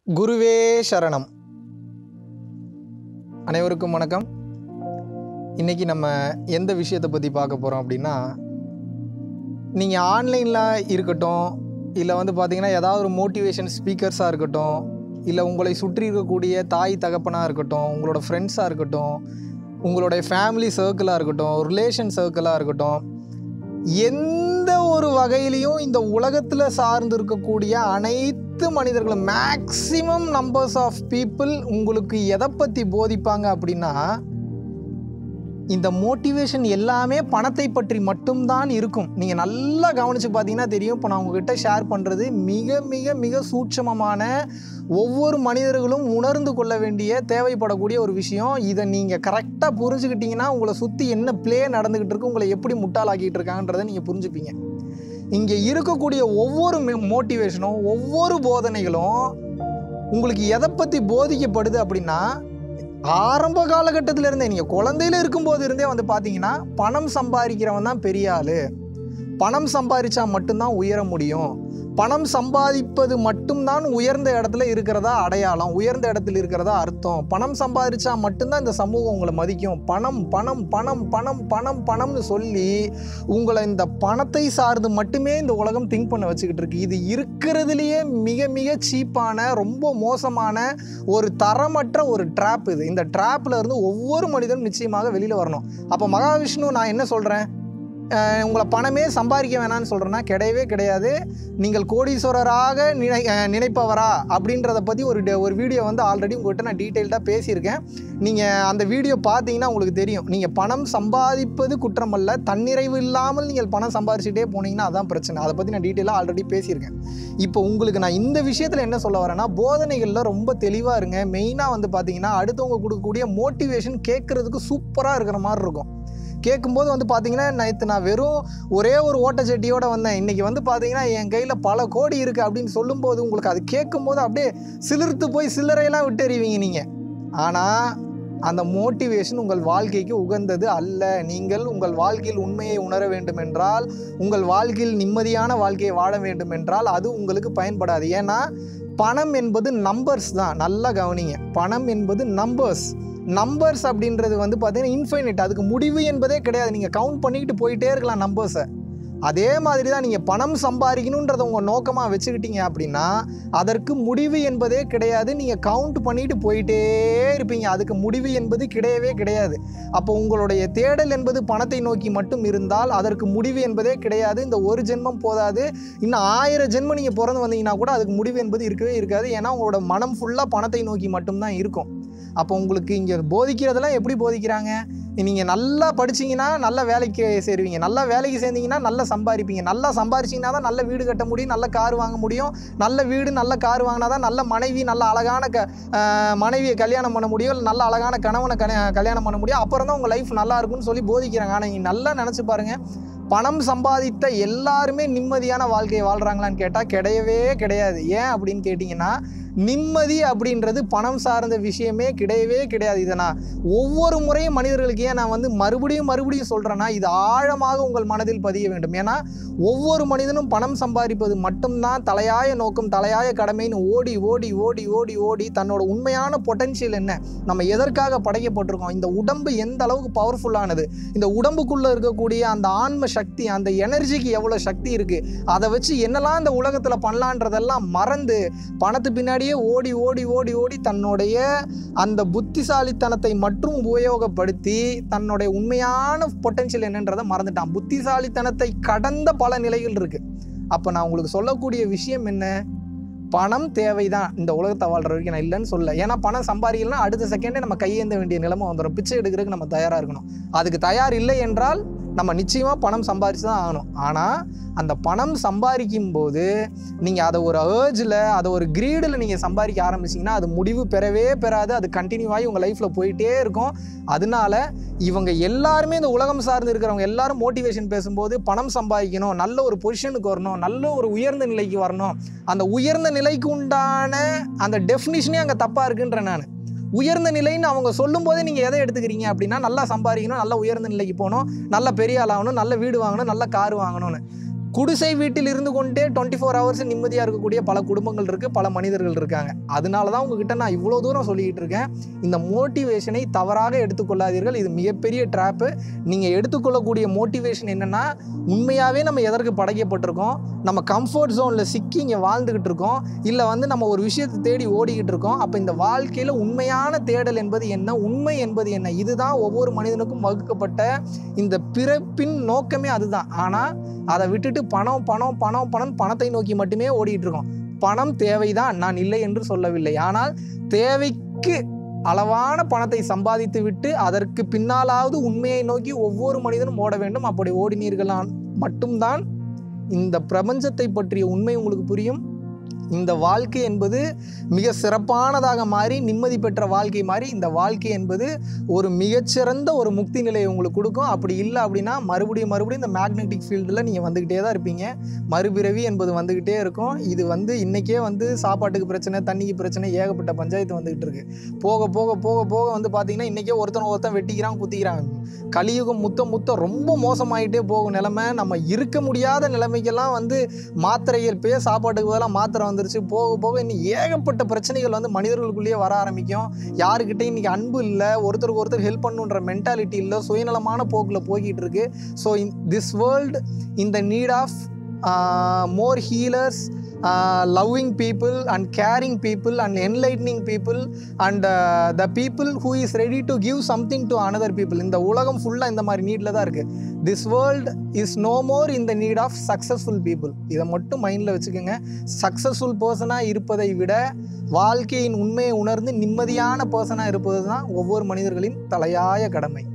குருவே சரணம் அனைவருக்கும் வணக்கம் இன்னைக்கு நம்ம எந்த விஷயத்தை பற்றி பார்க்க போகிறோம் அப்படின்னா நீங்கள் ஆன்லைனில் இருக்கட்டும் இல்லை வந்து பார்த்தீங்கன்னா ஏதாவது ஒரு மோட்டிவேஷன் ஸ்பீக்கர்ஸாக இருக்கட்டும் இல்லை உங்களை சுற்றி இருக்கக்கூடிய தாய் தகப்பனாக இருக்கட்டும் உங்களோட ஃப்ரெண்ட்ஸாக இருக்கட்டும் உங்களுடைய ஃபேமிலி சர்க்கிளாக இருக்கட்டும் ரிலேஷன் சர்க்கிளாக இருக்கட்டும் எந்த ஒரு வகையிலையும் இந்த உலகத்தில் சார்ந்து இருக்கக்கூடிய அனைத்து மனிதர்களும் மேக்ஸிமம் நம்பர்ஸ் ஆஃப் பீப்புள் உங்களுக்கு எதை பற்றி போதிப்பாங்க அப்படின்னா இந்த மோட்டிவேஷன் எல்லாமே பணத்தை பற்றி மட்டும்தான் இருக்கும் நீங்கள் நல்லா கவனித்து பார்த்தீங்கன்னா தெரியும் இப்போ நான் உங்ககிட்ட ஷேர் பண்ணுறது மிக மிக மிக சூட்சமமான ஒவ்வொரு மனிதர்களும் உணர்ந்து கொள்ள வேண்டிய தேவைப்படக்கூடிய ஒரு விஷயம் இதை நீங்கள் கரெக்டாக புரிஞ்சுக்கிட்டீங்கன்னா உங்களை சுற்றி என்ன ப்ளே நடந்துக்கிட்டு இருக்கு உங்களை எப்படி முட்டாளாக்கிட்டு இருக்காங்கன்றதை நீங்கள் புரிஞ்சுப்பீங்க இங்கே இருக்கக்கூடிய ஒவ்வொரு மோட்டிவேஷனும் ஒவ்வொரு போதனைகளும் உங்களுக்கு எதை பற்றி போதிக்கப்படுது அப்படின்னா ஆரம்ப காலகட்டத்தில் இருந்தே நீங்கள் குழந்தையில இருக்கும்போது இருந்தே வந்து பார்த்தீங்கன்னா பணம் சம்பாதிக்கிறவன் தான் பெரிய ஆள் பணம் சம்பாதிச்சா மட்டும்தான் உயர முடியும் பணம் சம்பாதிப்பது மட்டும்தான் உயர்ந்த இடத்துல இருக்கிறதா அடையாளம் உயர்ந்த இடத்துல இருக்கிறதா அர்த்தம் பணம் சம்பாதிச்சா மட்டும்தான் இந்த சமூகம் உங்களை மதிக்கும் பணம் பணம் பணம் பணம் பணம் பணம்னு சொல்லி உங்களை இந்த பணத்தை சார்ந்து மட்டுமே இந்த உலகம் திங்க் பண்ண வச்சுக்கிட்டு இருக்கு இது இருக்கிறதுலையே மிக மிக சீப்பான ரொம்ப மோசமான ஒரு தரமற்ற ஒரு ட்ராப் இது இந்த ட்ராப்ல இருந்து ஒவ்வொரு மனிதனும் நிச்சயமாக வெளியில் வரணும் அப்போ மகாவிஷ்ணு நான் என்ன சொல்கிறேன் உங்களை பணமே சம்பாதிக்க வேணாம்னு சொல்கிறேன்னா கிடையவே கிடையாது நீங்கள் கோடீஸ்வரராக நினை அஹ் நினைப்பவரா அப்படின்றத பற்றி ஒரு ட- ஒரு வீடியோ வந்து ஆல்ரெடி உங்கள்கிட்ட நான் டீட்டெயில்டாக பேசியிருக்கேன் நீங்கள் அந்த வீடியோ பார்த்தீங்கன்னா உங்களுக்கு தெரியும் நீங்கள் பணம் சம்பாதிப்பது குற்றமல்ல தன்னிறைவு இல்லாமல் நீங்கள் பணம் சம்பாதிச்சுட்டே போனீங்கன்னா அதான் பிரச்சனை அதை பற்றி நான் டீட்டெயிலாக ஆல்ரெடி பேசியிருக்கேன் இப்போ உங்களுக்கு நான் இந்த விஷயத்தில் என்ன சொல்ல வரேன்னா போதனைகளில் ரொம்ப தெளிவாக இருங்க மெயினாக வந்து பார்த்தீங்கன்னா அடுத்தவங்க கொடுக்கக்கூடிய மோட்டிவேஷன் கேட்குறதுக்கு சூப்பராக இருக்கிற மாதிரி இருக்கும் கேட்கும்போது வந்து பார்த்தீங்கன்னா நேற்று நான் வெறும் ஒரே ஒரு ஓட்டச்சட்டியோட வந்தேன் இன்றைக்கி வந்து பார்த்தீங்கன்னா என் கையில் பல கோடி இருக்குது அப்படின்னு சொல்லும்போது உங்களுக்கு அது கேட்கும்போது அப்படியே சிலிர்த்து போய் சில்லறையெல்லாம் விட்டெறிவீங்க நீங்கள் ஆனால் அந்த மோட்டிவேஷன் உங்கள் வாழ்க்கைக்கு உகந்தது அல்ல நீங்கள் உங்கள் வாழ்க்கையில் உண்மையை உணர வேண்டும் என்றால் உங்கள் வாழ்க்கையில் நிம்மதியான வாழ்க்கையை வாழ வேண்டும் என்றால் அது உங்களுக்கு பயன்படாது ஏன்னா பணம் என்பது நம்பர்ஸ் தான் நல்லா கவனிங்க பணம் என்பது நம்பர்ஸ் நம்பர்ஸ் அப்படின்றது வந்து பார்த்தீங்கன்னா இன்ஃபைனிட் அதுக்கு முடிவு என்பதே கிடையாது நீங்கள் கவுண்ட் பண்ணிக்கிட்டு போயிட்டே இருக்கலாம் நம்பர்ஸை அதே மாதிரி தான் நீங்கள் பணம் சம்பாதிக்கணுன்றதை உங்கள் நோக்கமாக வச்சுக்கிட்டீங்க அப்படின்னா அதற்கு முடிவு என்பதே கிடையாது நீங்கள் கவுண்ட் பண்ணிட்டு போயிட்டே இருப்பீங்க அதுக்கு முடிவு என்பது கிடையவே கிடையாது அப்போ உங்களுடைய தேடல் என்பது பணத்தை நோக்கி மட்டும் இருந்தால் அதற்கு முடிவு என்பதே கிடையாது இந்த ஒரு ஜென்மம் போதாது இன்னும் ஆயிரம் ஜென்மம் நீங்கள் பிறந்து வந்தீங்கன்னா கூட அதுக்கு முடிவு என்பது இருக்கவே இருக்காது ஏன்னா உங்களோட மனம் ஃபுல்லாக பணத்தை நோக்கி மட்டும்தான் இருக்கும் அப்போ உங்களுக்கு இங்கே போதிக்கிறதெல்லாம் எப்படி போதிக்கிறாங்க நீங்கள் நல்லா படிச்சீங்கன்னா நல்ல வேலைக்கு சேருவீங்க நல்லா வேலைக்கு சேர்ந்தீங்கன்னா நல்லா சம்பாதிப்பீங்க நல்லா சம்பாரிச்சிங்கன்னா தான் நல்ல வீடு கட்ட முடியும் நல்ல கார் வாங்க முடியும் நல்ல வீடு நல்ல கார் வாங்கினா தான் நல்ல மனைவி நல்ல அழகான க ஆஹ் மனைவியை கல்யாணம் பண்ண முடியும் இல்ல நல்ல அழகான கணவனை கல்யா- கல்யாணம் பண்ண முடியும் அப்புறம் தான் உங்கள் லைஃப் நல்லா இருக்கும்னு சொல்லி போதிக்கிறாங்க ஆனால் நீங்கள் நல்லா நினச்சி பாருங்கள் பணம் சம்பாதித்த எல்லாருமே நிம்மதியான வாழ்க்கையை வாழ்கிறாங்களான்னு கேட்டால் கிடையவே கிடையாது ஏன் அப்படின்னு கேட்டிங்கன்னா நிம்மதி அப்படின்றது பணம் சார்ந்த விஷயமே கிடையவே கிடையாது இதை நான் ஒவ்வொரு முறையும் மனிதர்களுக்கு ஏன் நான் வந்து மறுபடியும் மறுபடியும் சொல்கிறேன்னா இது ஆழமாக உங்கள் மனதில் பதிய வேண்டும் ஏன்னா ஒவ்வொரு மனிதனும் பணம் சம்பாதிப்பது மட்டும்தான் தலையாய நோக்கம் தலையாய கடமைன்னு ஓடி ஓடி ஓடி ஓடி ஓடி தன்னோட உண்மையான பொட்டன்ஷியல் என்ன நம்ம எதற்காக படைக்கப்பட்டிருக்கோம் இந்த உடம்பு எந்த அளவுக்கு பவர்ஃபுல்லானது இந்த உடம்புக்குள்ளே இருக்கக்கூடிய அந்த ஆன்ம சக்தி அந்த எனர்ஜிக்கு எவ்வளோ சக்தி இருக்குது அதை வச்சு என்னெல்லாம் இந்த உலகத்தில் பண்ணலான்றதெல்லாம் மறந்து பணத்து பின்னாடியே ஓடி ஓடி ஓடி ஓடி தன்னுடைய அந்த புத்திசாலித்தனத்தை மட்டும் உபயோகப்படுத்தி தன்னுடைய உண்மையான பொட்டன்ஷியல் என்னன்றதை மறந்துட்டான் புத்திசாலித்தனத்தை கடந்த பல நிலைகள் இருக்கு அப்போ நான் உங்களுக்கு சொல்லக்கூடிய விஷயம் என்ன பணம் தேவைதான் இந்த உலகத்தை வாழ்ற வரைக்கும் நான் இல்லைன்னு சொல்ல ஏன்னா பணம் சம்பாதிக்கலாம் அடுத்த செகண்டே நம்ம கையேந்த வேண்டிய நிலைமை வந்துடும் பிச்சை எடுக்கிறதுக்கு நம்ம தயாராக இருக்கணும் அதுக்கு தயார் இல்லை என்றால் நம்ம நிச்சயமாக பணம் சம்பாதிச்சு தான் ஆகணும் ஆனால் அந்த பணம் சம்பாதிக்கும் போது நீங்கள் அதை ஒரு ஏர்ஜில் அதை ஒரு கிரீடில் நீங்கள் சம்பாதிக்க ஆரம்பிச்சிங்கன்னா அது முடிவு பெறவே பெறாது அது கண்டினியூ ஆகி உங்கள் லைஃப்பில் போயிட்டே இருக்கும் அதனால இவங்க எல்லாருமே இந்த உலகம் சார்ந்து இருக்கிறவங்க எல்லாரும் மோட்டிவேஷன் பேசும்போது பணம் சம்பாதிக்கணும் நல்ல ஒரு பொசிஷனுக்கு வரணும் நல்ல ஒரு உயர்ந்த நிலைக்கு வரணும் அந்த உயர்ந்த நிலைக்கு உண்டான அந்த டெஃபினிஷனே அங்கே தப்பாக இருக்குன்றேன் நான் உயர்ந்த நிலைன்னு அவங்க சொல்லும்போதே நீங்கள் எதை எடுத்துக்கிறீங்க அப்படின்னா நல்லா சம்பாதிக்கணும் நல்ல உயர்ந்த நிலைக்கு போகணும் நல்ல பெரிய ஆள் ஆகணும் நல்ல வீடு வாங்கணும் நல்ல கார் வாங்கணும்னு குடிசை வீட்டில் இருந்து கொண்டே டுவெண்ட்டி ஃபோர் ஹவர்ஸ் நிம்மதியாக இருக்கக்கூடிய பல குடும்பங்கள் இருக்குது பல மனிதர்கள் இருக்காங்க அதனால தான் உங்ககிட்ட நான் இவ்வளோ தூரம் சொல்லிக்கிட்டு இருக்கேன் இந்த மோட்டிவேஷனை தவறாக எடுத்துக்கொள்ளாதீர்கள் இது மிகப்பெரிய ட்ராப்பு நீங்கள் எடுத்துக்கொள்ளக்கூடிய மோட்டிவேஷன் என்னென்னா உண்மையாகவே நம்ம எதற்கு படைக்கப்பட்டிருக்கோம் நம்ம கம்ஃபர்ட் ஜோனில் சிக்கி இங்கே வாழ்ந்துக்கிட்டு இருக்கோம் இல்லை வந்து நம்ம ஒரு விஷயத்தை தேடி ஓடிக்கிட்டு இருக்கோம் அப்போ இந்த வாழ்க்கையில் உண்மையான தேடல் என்பது என்ன உண்மை என்பது என்ன இதுதான் ஒவ்வொரு மனிதனுக்கும் வகுக்கப்பட்ட இந்த பிறப்பின் நோக்கமே அதுதான் ஆனால் அதை விட்டுட்டு பணம் பணம் பணம் பணம் பணத்தை நோக்கி மட்டுமே ஓடிட்டு இருக்கோம் பணம் தேவைதான் நான் இல்லை என்று சொல்லவில்லை ஆனால் தேவைக்கு அளவான பணத்தை சம்பாதித்து விட்டு அதற்கு பின்னாலாவது உண்மையை நோக்கி ஒவ்வொரு மனிதனும் ஓட வேண்டும் அப்படி ஓடினீர்களான் மட்டும்தான் இந்த பிரபஞ்சத்தை பற்றிய உண்மை உங்களுக்கு புரியும் இந்த வாழ்க்கை என்பது மிக சிறப்பானதாக மாறி நிம்மதி பெற்ற வாழ்க்கை மாதிரி இந்த வாழ்க்கை என்பது ஒரு மிகச்சிறந்த ஒரு முக்தி நிலையை உங்களுக்கு கொடுக்கும் அப்படி இல்லை அப்படின்னா மறுபடியும் மறுபடியும் இந்த மேக்னெட்டிக் ஃபீல்டில் நீங்கள் வந்துக்கிட்டே தான் இருப்பீங்க மறுபிறவி என்பது வந்துக்கிட்டே இருக்கும் இது வந்து இன்றைக்கே வந்து சாப்பாட்டுக்கு பிரச்சனை தண்ணிக்கு பிரச்சனை ஏகப்பட்ட பஞ்சாயத்து வந்துக்கிட்டு இருக்கு போக போக போக போக வந்து பார்த்தீங்கன்னா இன்றைக்கே ஒருத்தன் ஒருத்தன் வெட்டிக்கிறான் குத்திக்கிறாங்க கலியுகம் முத்த முத்த ரொம்ப மோசமாயிட்டே போகும் நிலைமை நம்ம இருக்க முடியாத நிலைமைக்கெல்லாம் வந்து மாத்திரைகள் பே சாப்பாட்டுக்கு பதிலாக மாத்திரை வந்துருச்சு போக போக இன்னும் ஏகப்பட்ட பிரச்சனைகள் வந்து மனிதர்களுக்குள்ளேயே வர ஆரம்பிக்கும் யாருக்கிட்டையும் இன்றைக்கி அன்பு இல்லை ஒருத்தருக்கு ஒருத்தர் ஹெல்ப் பண்ணுன்ற மென்டாலிட்டி இல்லை சுயநலமான போக்கில் போய்கிட்டு இருக்கு so in this world in the need of more healers loving people and caring people and enlightening people and the people who is ready to give something to another people இந்த உலகம் ஃபுல்லாக இந்த மாதிரி நீடில் தான் இருக்குது this world is no more in the need of successful people இதை மட்டும் மைண்டில் வச்சுக்கோங்க சக்ஸஸ்ஃபுல் பர்சனாக இருப்பதை விட வாழ்க்கையின் உண்மையை உணர்ந்து நிம்மதியான பர்சனாக இருப்பது தான் ஒவ்வொரு மனிதர்களின் தலையாய கடமை